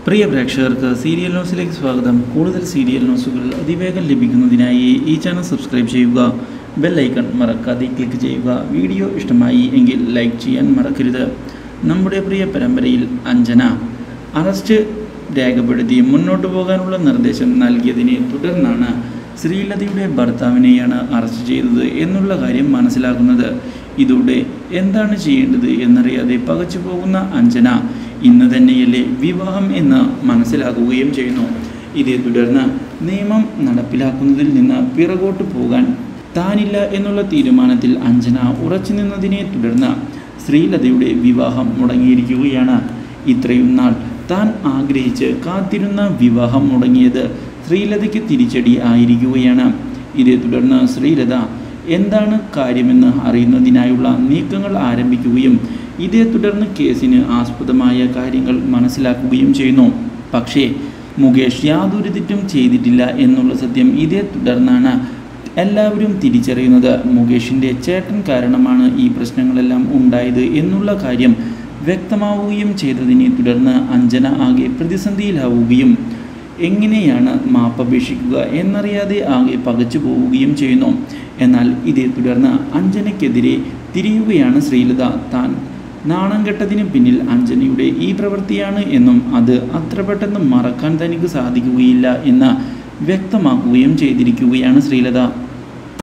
പ്രിയ പ്രേക്ഷകർക്ക് സീരിയൽ ന്യൂസിലേക്ക് സ്വാഗതം കൂടുതൽ സീരിയൽ ന്യൂസുകൾ അതിവേഗം ലഭിക്കുന്നതിനായി ഈ ചാനൽ സബ്സ്ക്രൈബ് ചെയ്യുക ബെൽ ഐക്കൺ മറക്കാതെ ക്ലിക്ക് ചെയ്യുക വീഡിയോ ഇഷ്ടമായി എങ്കിൽ ലൈക്ക് ചെയ്യാൻ മറക്കരുത് നമ്മുടെ പ്രിയ പരമ്പരയിൽ അഞ്ജന അറസ്റ്റ് രേഖപ്പെടുത്തി മുന്നോട്ട് പോകാനുള്ള നിർദ്ദേശം നൽകിയതിനെ തുടർന്നാണ് ശ്രീലതയുടെ ഭർത്താവിനെയാണ് അറസ്റ്റ് ചെയ്തത് എന്നുള്ള കാര്യം മനസ്സിലാക്കുന്നത് ഇതോടെ എന്താണ് ചെയ്യേണ്ടത് എന്നറിയാതെ പകച്ചു പോകുന്ന അഞ്ജന ഇന്ന് തന്നെയല്ലേ വിവാഹം എന്ന് മനസ്സിലാക്കുകയും ചെയ്യുന്നു ഇതേ തുടർന്ന് നിയമം നടപ്പിലാക്കുന്നതിൽ നിന്ന് പിറകോട്ട് പോകാൻ താനില്ല എന്നുള്ള തീരുമാനത്തിൽ അഞ്ജന ഉറച്ചു നിന്നതിനെ തുടർന്ന് ശ്രീലതയുടെ വിവാഹം മുടങ്ങിയിരിക്കുകയാണ് ഇത്രയും നാൾ താൻ ആഗ്രഹിച്ച് കാത്തിരുന്ന വിവാഹം മുടങ്ങിയത് ശ്രീലതയ്ക്ക് തിരിച്ചടി ആയിരിക്കുകയാണ് ഇതേ തുടർന്ന് ശ്രീലത എന്താണ് കാര്യമെന്ന് അറിയുന്നതിനായുള്ള നീക്കങ്ങൾ ആരംഭിക്കുകയും ഇതേ തുടർന്ന് കേസിന് ആസ്പദമായ കാര്യങ്ങൾ മനസ്സിലാക്കുകയും ചെയ്യുന്നു പക്ഷേ മുകേഷ് യാതൊരു തെറ്റും ചെയ്തിട്ടില്ല എന്നുള്ള സത്യം ഇതേ തുടർന്നാണ് എല്ലാവരും തിരിച്ചറിയുന്നത് മുകേഷിൻ്റെ ചേട്ടൻ കാരണമാണ് ഈ പ്രശ്നങ്ങളെല്ലാം ഉണ്ടായത് എന്നുള്ള കാര്യം വ്യക്തമാവുകയും ചെയ്തതിനെ തുടർന്ന് അഞ്ജന ആകെ പ്രതിസന്ധിയിലാവുകയും എങ്ങനെയാണ് മാപ്പപേക്ഷിക്കുക എന്നറിയാതെ ആകെ പകച്ചു പോവുകയും ചെയ്യുന്നു എന്നാൽ ഇതേ തുടർന്ന് അഞ്ജനയ്ക്കെതിരെ തിരിയുകയാണ് ശ്രീലത താൻ നാണം കെട്ടതിന് പിന്നിൽ അഞ്ജനയുടെ ഈ പ്രവൃത്തിയാണ് എന്നും അത് അത്ര പെട്ടെന്ന് മറക്കാൻ തനിക്ക് സാധിക്കുകയില്ല എന്ന് വ്യക്തമാക്കുകയും ചെയ്തിരിക്കുകയാണ് ശ്രീലത